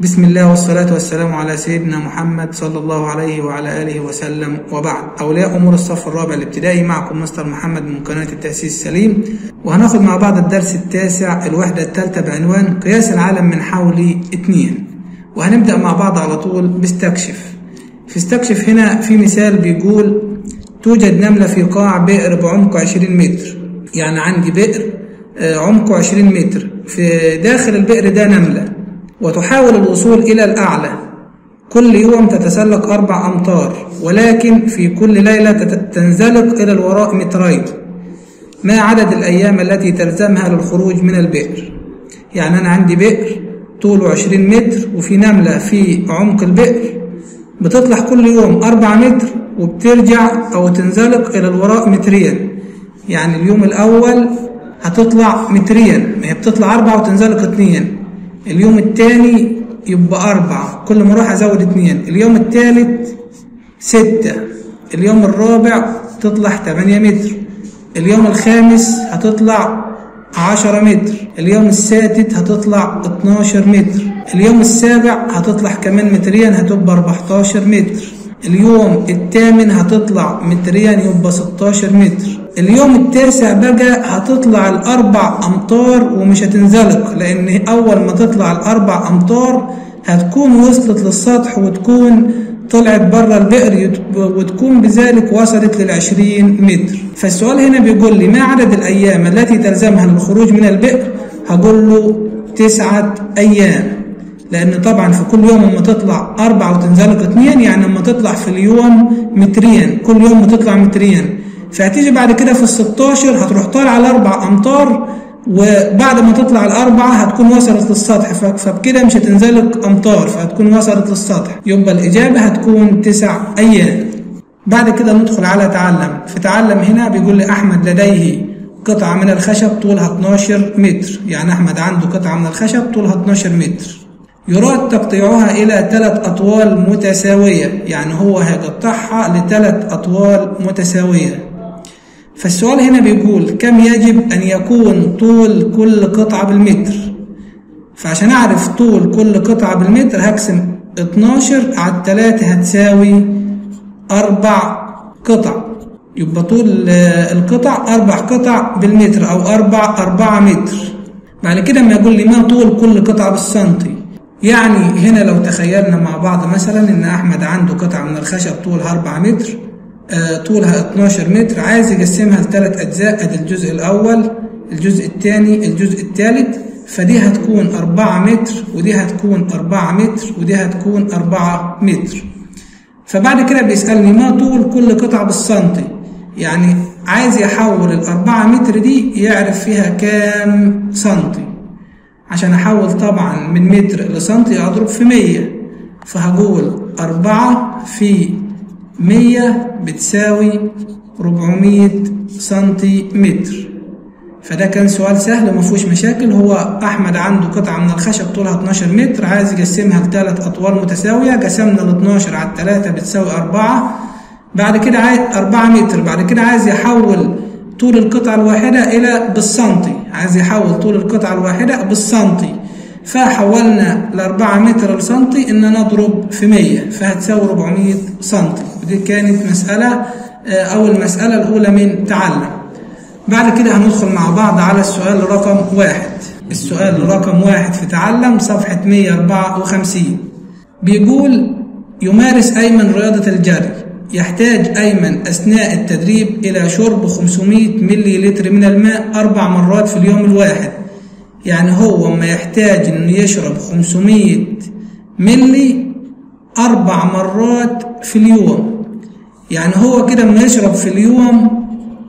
بسم الله والصلاة والسلام على سيدنا محمد صلى الله عليه وعلى آله وسلم وبعد أولياء أمور الصف الرابع الابتدائي معكم مستر محمد من قناة التأسيس السليم وهناخد مع بعض الدرس التاسع الوحدة الثالثة بعنوان قياس العالم من حول اتنين وهنبدأ مع بعض على طول باستكشف في استكشف هنا في مثال بيقول توجد نملة في قاع بئر بعمق 20 متر يعني عندي بئر عمقه 20 متر في داخل البئر ده نملة وتحاول الوصول إلى الأعلى كل يوم تتسلق أربع أمتار ولكن في كل ليلة تنزلق إلى الوراء مترين ما عدد الأيام التي تلزمها للخروج من البئر يعني أنا عندي بئر طوله 20 متر وفي نملة في عمق البئر بتطلع كل يوم أربع متر وبترجع أو تنزلق إلى الوراء مترين يعني اليوم الأول هتطلع مترين هي بتطلع أربعة وتنزلق اتنين اليوم التاني يبقى أربعة كل ما أروح أزود اتنين اليوم التالت ستة اليوم الرابع تطلع تمانية متر اليوم الخامس هتطلع عشرة متر اليوم السادس هتطلع اتناشر متر اليوم السابع هتطلع كمان مترين هتبقى أربعتاشر متر اليوم الثامن هتطلع مترين يبقى 16 متر اليوم التاسع بقى هتطلع الأربع أمتار ومش هتنزلق لأن أول ما تطلع الأربع أمتار هتكون وصلت للسطح وتكون طلعت بره البئر وتكون بذلك وصلت للعشرين متر فالسؤال هنا بيقول لي ما عدد الأيام التي تلزمها للخروج من البئر هقول له تسعة أيام لأن طبعا في كل يوم لما تطلع أربعة وتنزلق اتنين يعني لما تطلع في اليوم مترين كل يوم بتطلع مترين فهتيجي بعد كده في الستاشر هتروح طالعة الأربع أمتار وبعد ما تطلع الأربعة هتكون وصلت للسطح فبكده مش هتنزلق أمتار فهتكون وصلت للسطح يبقى الإجابة هتكون تسع أيام بعد كده ندخل على تعلم في تعلم هنا بيقول لي أحمد لديه قطعة من الخشب طولها 12 متر يعني أحمد عنده قطعة من الخشب طولها 12 متر يراد تقطيعها إلى ثلاث أطوال متساوية يعني هو هيقطعها لثلاث أطوال متساوية فالسؤال هنا بيقول كم يجب أن يكون طول كل قطعة بالمتر فعشان أعرف طول كل قطعة بالمتر هقسم 12 على 3 هتساوي أربع قطع يبقى طول القطع أربع قطع بالمتر أو أربع أربعة متر بعد كده ما يقول لي ما طول كل قطعة بالسنتي يعني هنا لو تخيلنا مع بعض مثلا ان احمد عنده قطعه من الخشب طولها 4 متر آه طولها 12 متر عايز يقسمها لثلاث اجزاء ادي الجزء الاول الجزء الثاني الجزء الثالث فدي هتكون 4 متر ودي هتكون 4 متر ودي هتكون 4 متر فبعد كده بيسالني ما طول كل قطعه بالسنتي يعني عايز يحول الأربعة متر دي يعرف فيها كام سنتي عشان أحول طبعا من متر لسنتي أضرب في مية فهقول أربعة في مية بتساوي ربعمية سنتي متر فده كان سؤال سهل ومفهوش مشاكل هو أحمد عنده قطعة من الخشب طولها 12 متر عايز يقسمها لثلاث أطوال متساوية قسمنا ال 12 على 3 بتساوي أربعة بعد كده عايز 4 متر بعد كده عايز يحول طول القطعة الواحدة إلى بالسنتي عايز يحول طول القطعة الواحدة بالسنتي فحولنا الأربعة متر لسنتي إن نضرب في مية فهتساوي 400 سنتي ودي كانت مسألة أو المسألة الأولى من تعلم بعد كده هندخل مع بعض على السؤال رقم واحد السؤال رقم واحد في تعلم صفحة 154 بيقول يمارس أيمن رياضة الجري يحتاج أيمن أثناء التدريب إلى شرب 500 ملي لتر من الماء أربع مرات في اليوم الواحد يعني هو ما يحتاج إنه يشرب 500 ملي أربع مرات في اليوم يعني هو كده ما يشرب في اليوم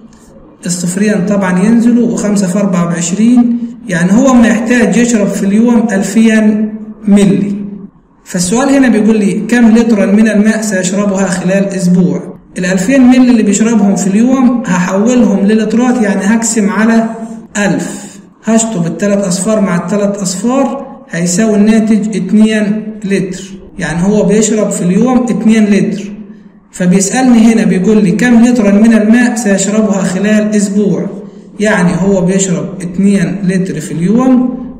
الصفرين طبعا ينزلوا وخمسة في أربعة وعشرين يعني هو ما يحتاج يشرب في اليوم ألفين ملي فالسؤال هنا بيقول لي كم لترا من الماء سيشربها خلال أسبوع الألفين ملي اللي بيشربهم في اليوم هحولهم للترات يعني هقسم على ألف هشطب التلات أصفار مع التلات أصفار هيساوي الناتج اتنين لتر يعني هو بيشرب في اليوم اتنين لتر فبيسألني هنا بيقول لي كم لترا من الماء سيشربها خلال أسبوع يعني هو بيشرب اتنين لتر في اليوم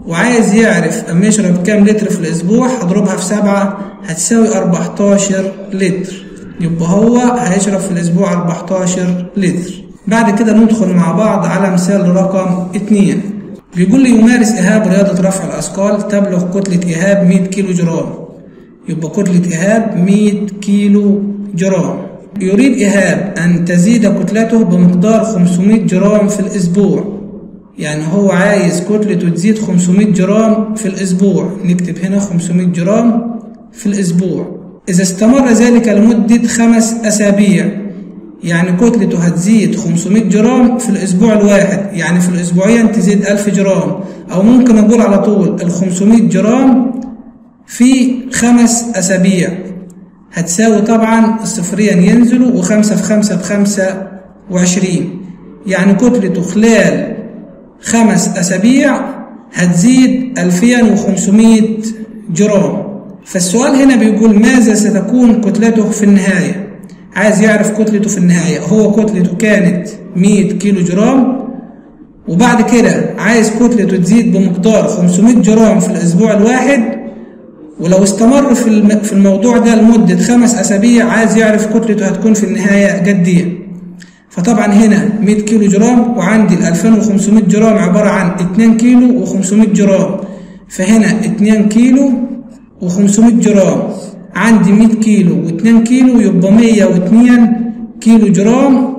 وعايز يعرف أما يشرب كام لتر في الأسبوع هضربها في سبعة هتساوي 14 لتر يبقى هو هيشرب في الأسبوع 14 لتر بعد كده ندخل مع بعض على مثال رقم 2 بيقول لي يمارس إيهاب رياضة رفع الأثقال تبلغ كتلة إيهاب 100 كيلو جرام يبقى كتلة إيهاب 100 كيلو جرام يريد إيهاب أن تزيد كتلته بمقدار 500 جرام في الأسبوع يعني هو عايز كتلته تزيد 500 جرام في الأسبوع نكتب هنا 500 جرام في الأسبوع إذا استمر ذلك لمدة خمس أسابيع يعني كتلته هتزيد 500 جرام في الأسبوع الواحد يعني في الأسبوعين تزيد 1000 جرام أو ممكن أقول على طول ال 500 جرام في خمس أسابيع هتساوي طبعا الصفرين ينزلوا وخمسة في خمسة بخمسة وعشرين يعني كتلته خلال خمس أسابيع هتزيد 2500 جرام فالسؤال هنا بيقول ماذا ستكون كتلته في النهاية عايز يعرف كتلته في النهاية هو كتلته كانت 100 كيلو جرام وبعد كده عايز كتلته تزيد بمقدار 500 جرام في الأسبوع الواحد ولو استمر في في الموضوع ده لمدة خمس أسابيع عايز يعرف كتلته هتكون في النهاية قد إيه فطبعا هنا 100 كيلو جرام وعندي ال 2500 جرام عبارة عن 2 كيلو و500 جرام فهنا 2 كيلو و500 جرام عندي 100 كيلو و2 كيلو يبقى 102 كيلو جرام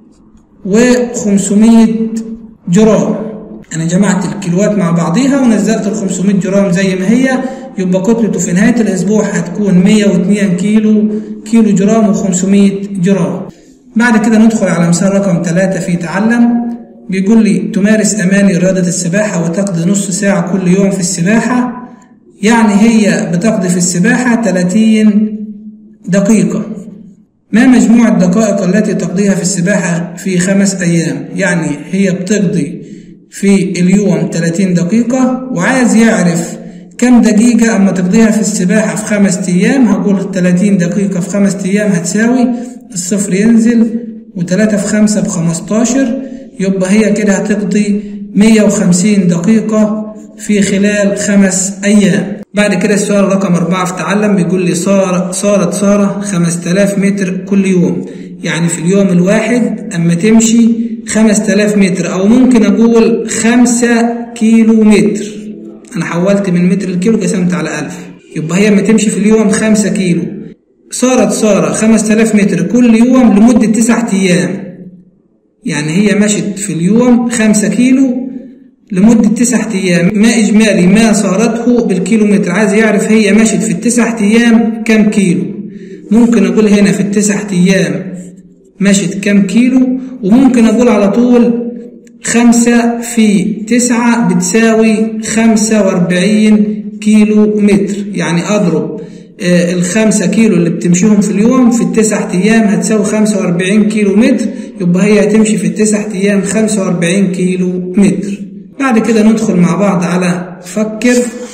و500 جرام أنا جمعت الكيلوات مع بعضيها ونزلت ال 500 جرام زي ما هي يبقى كتلته في نهاية الأسبوع هتكون 102 كيلو كيلو جرام و500 جرام بعد كده ندخل على مثال رقم 3 في تعلم بيقول لي تمارس أماني رياضة السباحة وتقضي نص ساعة كل يوم في السباحة يعني هي بتقضي في السباحة 30 دقيقة ما مجموع الدقائق التي تقضيها في السباحة في خمس أيام يعني هي بتقضي في اليوم 30 دقيقة وعايز يعرف كم دقيقة أما تقضيها في السباحة في خمس أيام هقول 30 دقيقة في خمس أيام هتساوي الصفر ينزل وتلاتة في خمسة بخمستاشر يبقى هي كده هتقضي 150 دقيقة في خلال خمس أيام بعد كده السؤال رقم أربعة في تعلم بيقول لي صار صارت سارة 5000 متر كل يوم يعني في اليوم الواحد أما تمشي 5000 متر أو ممكن أقول 5 كيلو متر أنا حولت من متر الكيلو قسمت على 1000 يبقى هي أما تمشي في اليوم 5 كيلو صارت سارة 5000 متر كل يوم لمدة 9 أيام يعني هي مشت في اليوم 5 كيلو لمدة تسعة أيام ما إجمالي ما صارته بالكيلومتر عايز يعرف هي مشت في التسعة أيام كم كيلو ممكن أقول هنا في التسعة أيام مشت كم كيلو وممكن أقول على طول خمسة في تسعة بتساوي خمسة وأربعين كيلو متر يعني أضرب آه الخمسة كيلو اللي بتمشيهم في اليوم في التسعة أيام هتساوي خمسة وأربعين كيلو متر يبقى هي هتمشي في التسعة أيام خمسة وأربعين كيلو متر بعد كده ندخل مع بعض على فكر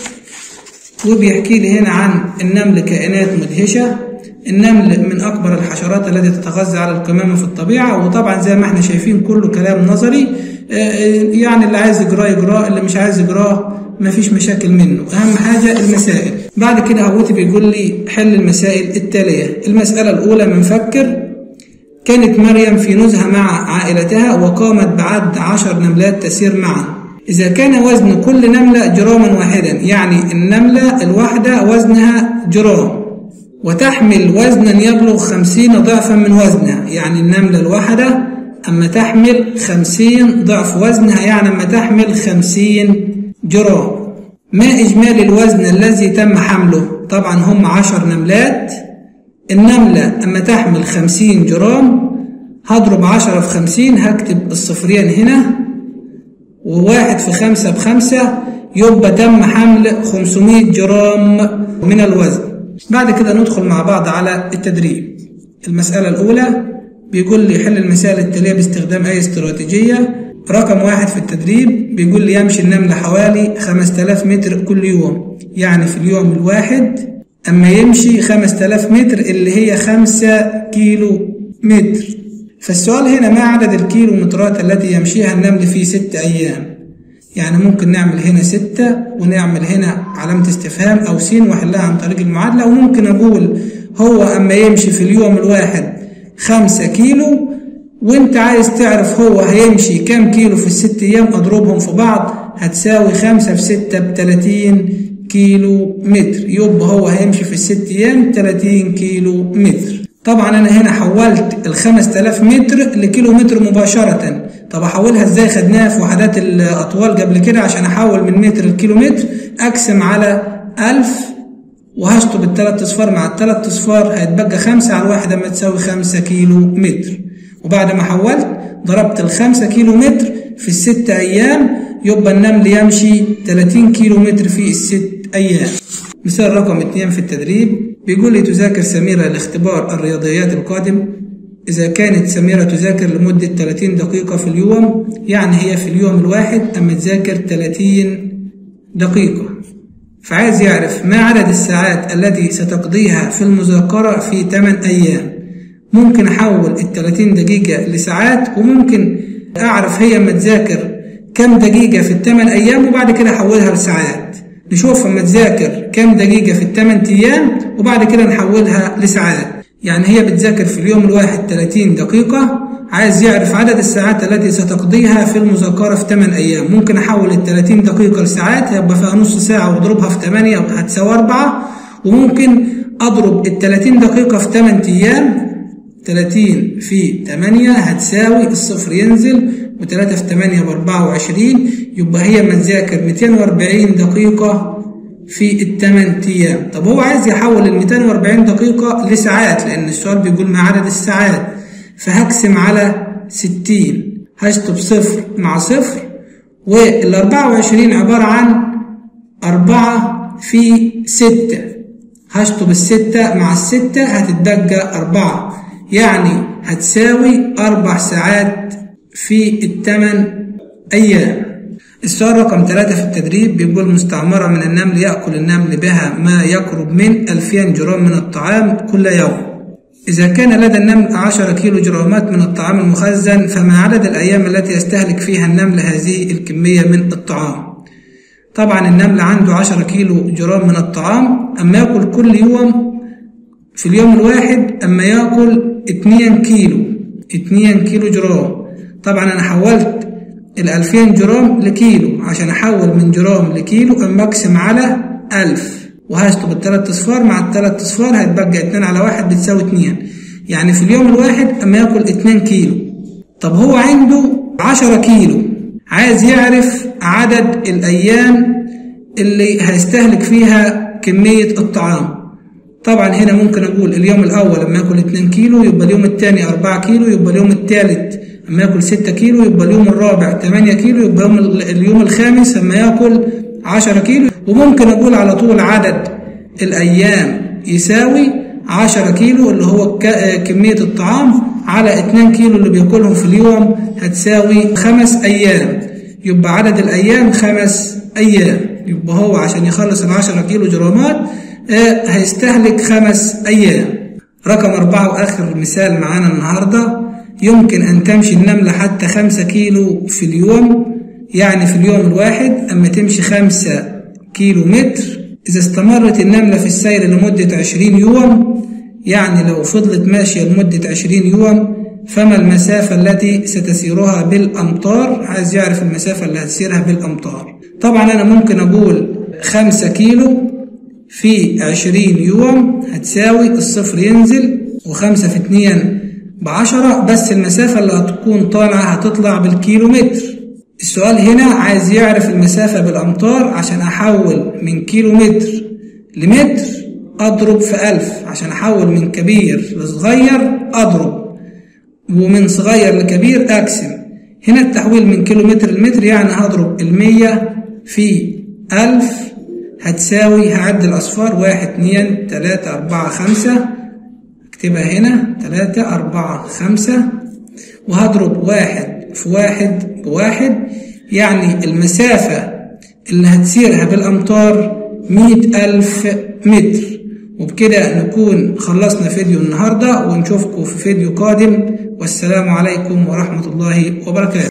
وبيحكي لي هنا عن النمل كائنات مدهشة النمل من أكبر الحشرات التي تتغذى على القمامة في الطبيعة وطبعا زي ما احنا شايفين كله كلام نظري يعني اللي عايز يجراه يجراه اللي مش عايز يجراه مفيش مشاكل منه أهم حاجة المسائل بعد كده هوتي بيقول لي حل المسائل التالية المسألة الأولى من فكر كانت مريم في نزهة مع عائلتها وقامت بعد عشر نملات تسير معا إذا كان وزن كل نملة جراما واحدا يعني النملة الواحدة وزنها جرام وتحمل وزنا يبلغ خمسين ضعفا من وزنها يعني النملة الواحدة أما تحمل خمسين ضعف وزنها يعني أما تحمل خمسين جرام ما إجمالي الوزن الذي تم حمله طبعا هم عشر نملات النملة أما تحمل خمسين جرام هضرب عشرة في خمسين هكتب الصفرين هنا وواحد في خمسة بخمسة يبقى تم حمل 500 جرام من الوزن بعد كده ندخل مع بعض على التدريب المسألة الأولى بيقول لي حل المسائل التالية باستخدام أي استراتيجية رقم واحد في التدريب بيقول لي يمشي النمل حوالي 5000 متر كل يوم يعني في اليوم الواحد أما يمشي 5000 متر اللي هي 5 كيلو متر فالسؤال هنا ما عدد الكيلومترات التي يمشيها النمل في ست أيام يعني ممكن نعمل هنا ستة ونعمل هنا علامة استفهام أو س وأحلها عن طريق المعادلة وممكن أقول هو أما يمشي في اليوم الواحد خمسة كيلو وانت عايز تعرف هو هيمشي كام كيلو في الست أيام أضربهم في بعض هتساوي خمسة في ستة بتلاتين كيلو متر يبقى هو هيمشي في الست أيام تلاتين كيلو متر طبعا أنا هنا حولت الخمس تلاف متر لكيلو متر مباشرة طب أحولها إزاي خدناها في وحدات الأطوال قبل كده عشان أحول من متر لكيلو متر أقسم على ألف وهشطب التلات أصفار مع التلات أصفار هيتبقى خمسة على الواحد أما تساوي خمسة كيلو متر وبعد ما حولت ضربت الخمسة كيلو متر في الست أيام يبقى النمل يمشي 30 كيلو متر في الست أيام مثال رقم اتنين في التدريب بيقول لي تذاكر سميرة لاختبار الرياضيات القادم إذا كانت سميرة تذاكر لمدة 30 دقيقة في اليوم يعني هي في اليوم الواحد أما تذاكر 30 دقيقة فعايز يعرف ما عدد الساعات التي ستقضيها في المذاكرة في 8 أيام ممكن أحول ال 30 دقيقة لساعات وممكن أعرف هي أما تذاكر كم دقيقة في الثمان أيام وبعد كده أحولها لساعات نشوف أما تذاكر كم دقيقة في الثمان أيام وبعد كده نحولها لساعات يعني هي بتذاكر في اليوم الواحد 30 دقيقة عايز يعرف عدد الساعات التي ستقضيها في المذاكرة في 8 أيام ممكن أحول ال 30 دقيقة لساعات هيبقى فيها نص ساعة وأضربها في 8 هتساوي 4 وممكن أضرب ال 30 دقيقة في 8 أيام 30 في 8 هتساوي الصفر ينزل و3 في 8 ب 24 يبقى هي ما تذاكر 240 دقيقة في الثمان أيام طب هو عايز يحول ال 240 دقيقة لساعات لأن السؤال بيقول ما عدد الساعات فهقسم على 60 هشطب صفر مع صفر وال 24 عبارة عن 4 في 6 هشطب الستة مع الستة هتتبقى أربعة يعني هتساوي أربع ساعات في الثمان أيام السؤال رقم ثلاثة في التدريب بيقول مستعمرة من النمل يأكل النمل بها ما يقرب من 2000 جرام من الطعام كل يوم إذا كان لدى النمل 10 كيلو جرامات من الطعام المخزن فما عدد الأيام التي يستهلك فيها النمل هذه الكمية من الطعام طبعا النمل عنده 10 كيلو جرام من الطعام أما يأكل كل يوم في اليوم الواحد أما يأكل 2 كيلو 2 كيلو جرام طبعا أنا حولت ال 2000 جرام لكيلو عشان أحول من جرام لكيلو أما أقسم على 1000 وهشطب التلات أصفار مع التلات أصفار هيتبقى 2 على 1 بتساوي 2 يعني في اليوم الواحد أما ياكل 2 كيلو طب هو عنده 10 كيلو عايز يعرف عدد الأيام اللي هيستهلك فيها كمية الطعام طبعا هنا ممكن أقول اليوم الأول لما ياكل 2 كيلو يبقى اليوم الثاني 4 كيلو يبقى اليوم الثالث لما ياكل 6 كيلو يبقى اليوم الرابع 8 كيلو يبقى يوم اليوم الخامس لما ياكل 10 كيلو وممكن أقول على طول عدد الأيام يساوي 10 كيلو اللي هو كمية الطعام على 2 كيلو اللي بياكلهم في اليوم هتساوي خمس أيام يبقى عدد الأيام خمس أيام يبقى هو عشان يخلص ال 10 كيلو جرامات هيستهلك خمس أيام رقم أربعة وآخر مثال معانا النهاردة يمكن أن تمشي النملة حتى خمسة كيلو في اليوم يعني في اليوم الواحد أما تمشي خمسة كيلو متر إذا استمرت النملة في السير لمدة عشرين يوم يعني لو فضلت ماشية لمدة عشرين يوم فما المسافة التي ستسيرها بالأمطار عايز يعرف المسافة اللي هتسيرها بالأمطار طبعا أنا ممكن أقول خمسة كيلو في عشرين يوم هتساوي الصفر ينزل وخمسة في اتنين بعشرة بس المسافة اللي هتكون طالعة هتطلع بالكيلو متر السؤال هنا عايز يعرف المسافة بالأمتار عشان أحول من كيلو متر لمتر أضرب في ألف عشان أحول من كبير لصغير أضرب ومن صغير لكبير أقسم هنا التحويل من كيلو متر لمتر يعني هضرب المية في ألف هتساوي هعد الأصفار واحد اتنين تلاتة أربعة خمسة اكتبها هنا تلاتة أربعة خمسة وهضرب واحد في واحد بواحد يعني المسافة اللي هتسيرها بالأمتار مية ألف متر وبكده نكون خلصنا فيديو النهاردة ونشوفكم في فيديو قادم والسلام عليكم ورحمة الله وبركاته